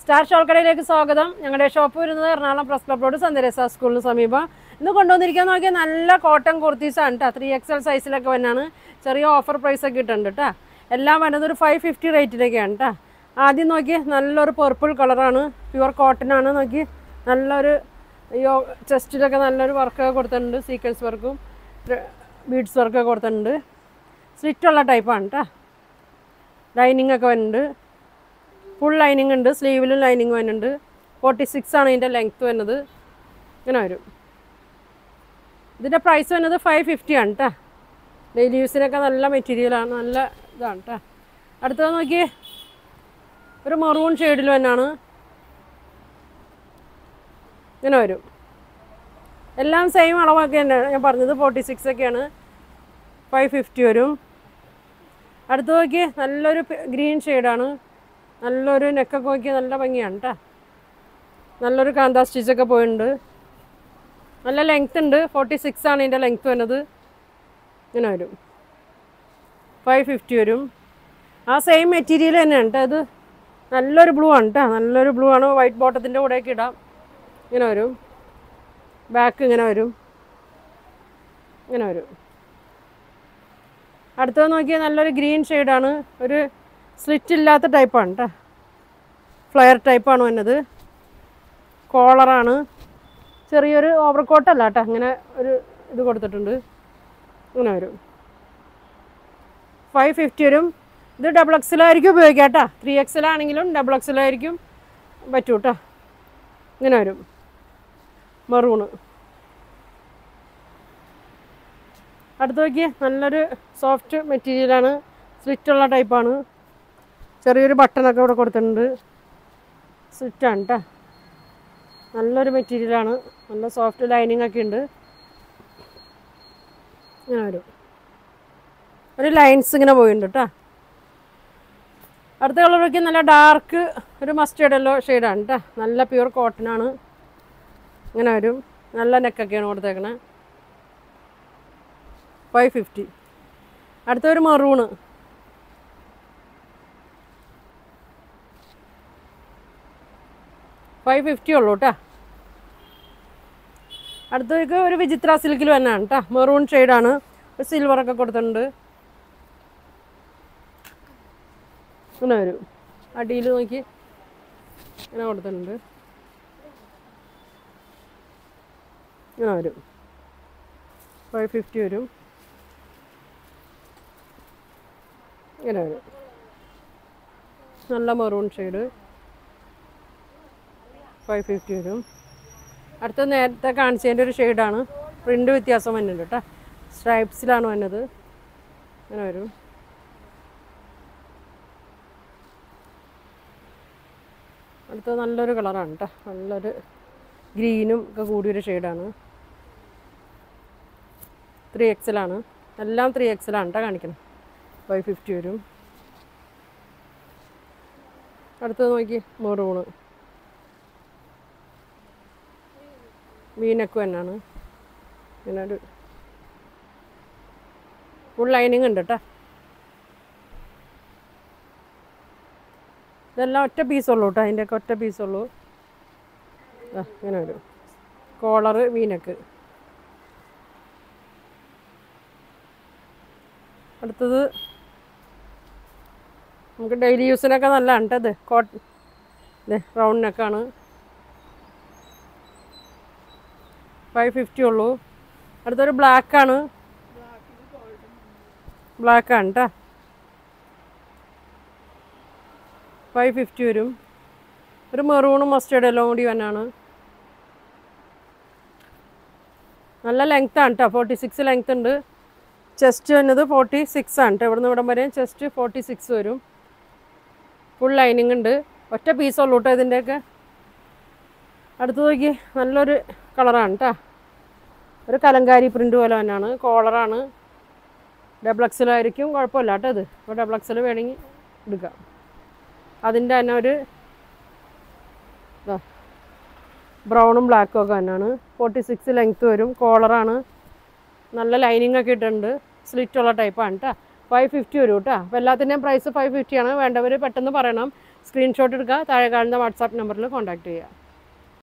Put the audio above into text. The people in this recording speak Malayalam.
സ്റ്റാർ ഷോൾക്കടയിലേക്ക് സ്വാഗതം ഞങ്ങളുടെ ഷോപ്പ് വരുന്നത് എറണാകുളം പ്രസ് ക്ലബ് റോഡ് സന്ദരേസ സ്കൂളിന് സമീപം ഇന്ന് കൊണ്ടുവന്നിരിക്കാൻ നോക്കിയാൽ നല്ല കോട്ടൺ കുർത്തീസാണ് കേട്ടോ ത്രീ എക്സൽ സൈസിലൊക്കെ വന്നാണ് ചെറിയ ഓഫർ പ്രൈസ് ഒക്കെ ഇട്ടുണ്ട് കേട്ടോ എല്ലാം വരുന്നത് ഒരു ഫൈവ് ഫിഫ്റ്റി റേറ്റിലേക്കാണ് കേട്ടോ ആദ്യം നോക്കി നല്ലൊരു പർപ്പിൾ കളറാണ് പ്യുവർ കോട്ടൺ ആണ് നോക്കി നല്ലൊരു യോ ചെസ്റ്റിലൊക്കെ നല്ലൊരു വർക്കൊക്കെ കൊടുത്തിട്ടുണ്ട് സീക്വൻസ് വർക്കും ബീഡ്സ് വർക്കൊക്കെ കൊടുത്തിട്ടുണ്ട് സ്ലിറ്റുള്ള ടൈപ്പാണ് കേട്ടോ ലൈനിങ് ഒക്കെ വരുന്നുണ്ട് ഫുൾ ലൈനിങ് ഉണ്ട് സ്ലീവിലും ലൈനിങ് വരുന്നുണ്ട് ഫോർട്ടി സിക്സ് ആണ് ഇതിൻ്റെ ലെങ്ത്ത് വരുന്നത് ഇങ്ങനെ വരും ഇതിൻ്റെ പ്രൈസ് വരുന്നത് ഫൈവ് ഫിഫ്റ്റി ആണ് കേട്ടോ ഡെയിലി യൂസിനൊക്കെ നല്ല മെറ്റീരിയലാണ് നല്ല ഇതാണ് കേട്ടോ അടുത്തത് നോക്കിയേ ഒരു മറൂൺ ഷെയ്ഡിൽ തന്നെയാണ് ഇങ്ങനെ വരും എല്ലാം സെയിം അളവൊക്കെ തന്നെയാണ് ഞാൻ പറഞ്ഞത് ഫോർട്ടി സിക്സ് ഒക്കെയാണ് ഫൈവ് ഫിഫ്റ്റി വരും അടുത്ത് നോക്കി നല്ലൊരു ഗ്രീൻ ഷെയ്ഡാണ് നല്ലൊരു നെക്കൊക്കെ നോക്കി നല്ല ഭംഗിയാണ് കേട്ടോ നല്ലൊരു കാന്താ സ്റ്റിച്ചൊക്കെ പോയിട്ടുണ്ട് നല്ല ലെങ്ത് ഉണ്ട് ഫോർട്ടി സിക്സ് ആണ് ഇതിൻ്റെ ലെങ്ത് വരുന്നത് ഇങ്ങനെ വരും ഫൈവ് ഫിഫ്റ്റി വരും ആ സെയിം മെറ്റീരിയൽ തന്നെയാണ് കേട്ടോ ഇത് നല്ലൊരു ബ്ലൂ ആണ് കേട്ടോ നല്ലൊരു ബ്ലൂ ആണ് വൈറ്റ് ബോട്ടത്തിൻ്റെ കൂടെയൊക്കെ ഇടാം ഇങ്ങനെ വരും ബാക്ക് ഇങ്ങനെ വരും ഇങ്ങനെ വരും അടുത്തത് നോക്കിയാൽ നല്ലൊരു ഗ്രീൻ ഷെയ്ഡാണ് ഒരു സ്ലിറ്റ് ഇല്ലാത്ത ടൈപ്പാണ് കേട്ടോ ഫ്ലയർ ടൈപ്പാണ് വന്നത് കോളറാണ് ചെറിയൊരു ഓവർ കോട്ടല്ല കേട്ടോ അങ്ങനെ ഒരു ഇത് കൊടുത്തിട്ടുണ്ട് ഇങ്ങനെ വരും ഫൈവ് ഫിഫ്റ്റി വരും ഇത് ഡബിൾ എക്സലായിരിക്കും ഉപയോഗിക്കാം കേട്ടോ ത്രീ എക്സലാണെങ്കിലും ഡബിൾ എക്സലായിരിക്കും പറ്റൂ കേട്ടോ ഇങ്ങനെ വരും മെറൂണ് അടുത്ത് നോക്കിയേ നല്ലൊരു സോഫ്റ്റ് മെറ്റീരിയലാണ് സ്ലിറ്റുള്ള ടൈപ്പാണ് ചെറിയൊരു ബട്ടണൊക്കെ ഇവിടെ കൊടുത്തിട്ടുണ്ട് സ്ലിറ്റാണ് കേട്ടോ നല്ലൊരു മെറ്റീരിയലാണ് നല്ല സോഫ്റ്റ് ലൈനിങ് ഒക്കെ ഉണ്ട് ഇങ്ങനെ വരും ഒരു ലൈൻസ് ഇങ്ങനെ പോയിട്ടുണ്ട് കേട്ടോ അടുത്ത കളറൊക്കെ നല്ല ഡാർക്ക് ഒരു മസ്റ്റേർഡ് യെല്ലോ ഷെയ്ഡാണ് കേട്ടോ നല്ല പ്യുവർ കോട്ടൺ ആണ് ഇങ്ങനെ വരും നല്ല നെക്കൊക്കെയാണ് കൊടുത്തേക്കണേ ഫൈവ് ഫിഫ്റ്റി അടുത്തൊരു മെറൂണ് ഫൈവ് ഫിഫ്റ്റി ഉള്ളൂ കേട്ടോ അടുത്തേക്ക് ഒരു വിചിത്ര സിൽക്കിൽ തന്നെയാണ് കേട്ടോ മെറൂൺ ഷെയ്ഡാണ് ഒരു സിൽവറൊക്കെ കൊടുത്തിട്ടുണ്ട് ഇങ്ങനെ വരും അടിയിൽ നോക്കി ഇങ്ങനെ കൊടുത്തിട്ടുണ്ട് ഇങ്ങനെ വരും ഫൈവ് ഫിഫ്റ്റി വരും ഇങ്ങനെ വരും നല്ല മെറൂൺ ഷെയ്ഡ് ഫൈവ് ഫിഫ്റ്റി വരും അടുത്ത നേരത്തെ കാണിച്ചതിൻ്റെ ഒരു ഷെയ്ഡാണ് പ്രിൻ്റ് വ്യത്യാസം വരുന്നുണ്ട് കേട്ടോ സ്ട്രൈപ്സിലാണ് വന്നത് അങ്ങനെ വരും അടുത്ത നല്ലൊരു കളറാണ് കേട്ടോ നല്ലൊരു ഗ്രീനും ഒക്കെ കൂടിയൊരു ഷെയ്ഡാണ് ത്രീ എക്സലാണ് എല്ലാം ത്രീ എക്സലാണ് കേട്ടോ കാണിക്കണം ഫൈവ് ഫിഫ്റ്റി വരും അടുത്തത് നോക്കി മെറൂണ് മീനക്ക് തന്നെയാണ് പിന്നെ ഒരു ഫുൾ ലൈനിങ് ഉണ്ട് കേട്ടോ ഇതെല്ലാം ഒറ്റ പീസുള്ളൂ കേട്ടോ അതിൻ്റെയൊക്കെ ഒറ്റ പീസുള്ളൂ ആ ഇങ്ങനെ വരും കോളറ് വീനക്ക് അടുത്തത് നമുക്ക് ഡെയിലി യൂസിനൊക്കെ നല്ലതാണ് കേട്ടോ ഇത് കോട്ട് ഇത് റൗണ്ട് നെക്കാണ് ഫൈവ് ഫിഫ്റ്റി ഉള്ളൂ അടുത്തൊരു ബ്ലാക്കാണ് ബ്ലാക്കാണ് കേട്ടോ ഫൈവ് ഫിഫ്റ്റി വരും ഒരു മെറൂണും മസ്റ്റേർഡ് എല്ലാം കൂടി വന്നാണ് നല്ല ലെങ്ത് ആണ് കേട്ടോ ഫോർട്ടി സിക്സ് ലെങ്ത് ഉണ്ട് ചെസ്റ്റ് വന്നത് ഫോർട്ടി സിക്സ് ആണ് കേട്ടോ ഇവിടുന്ന് ഇവിടം വരെ ചെസ്റ്റ് ഫോർട്ടി സിക്സ് വരും ഫുൾ ലൈനിങ് ഉണ്ട് ഒറ്റ പീസ് ഉള്ളൂ കേട്ടോ ഇതിൻ്റെയൊക്കെ അടുത്ത് നോക്കി നല്ലൊരു കളറാണ് കേട്ടോ ഒരു കലങ്കാരി പ്രിൻ്റ് പോലെ തന്നെയാണ് കോളറാണ് ഡബിൾ എക്സലായിരിക്കും കുഴപ്പമില്ല കേട്ടോ ഇത് ഇപ്പോൾ ഡബിൾ എക്സൽ വേണമെങ്കിൽ എടുക്കാം അതിൻ്റെ തന്നെ ഒരു ബ്രൗണും ബ്ലാക്കും ഒക്കെ തന്നെയാണ് ഫോർട്ടി സിക്സ് ലെങ്ത്ത് വരും കോളറാണ് നല്ല ലൈനിങ് ഒക്കെ ഇട്ടിട്ടുണ്ട് സ്ലിറ്റ് ഉള്ള ടൈപ്പാണ് കേട്ടോ ഫൈവ് ഫിഫ്റ്റി വരും കേട്ടോ അപ്പോൾ എല്ലാത്തിൻ്റെയും പ്രൈസ് ഫൈവ് ഫിഫ്റ്റിയാണ് വേണ്ടവർ പെട്ടെന്ന് പറയണം സ്ക്രീൻഷോട്ട് എടുക്കുക താഴെ കാണുന്ന വാട്സാപ്പ് നമ്പറിൽ കോൺടാക്ട് ചെയ്യുക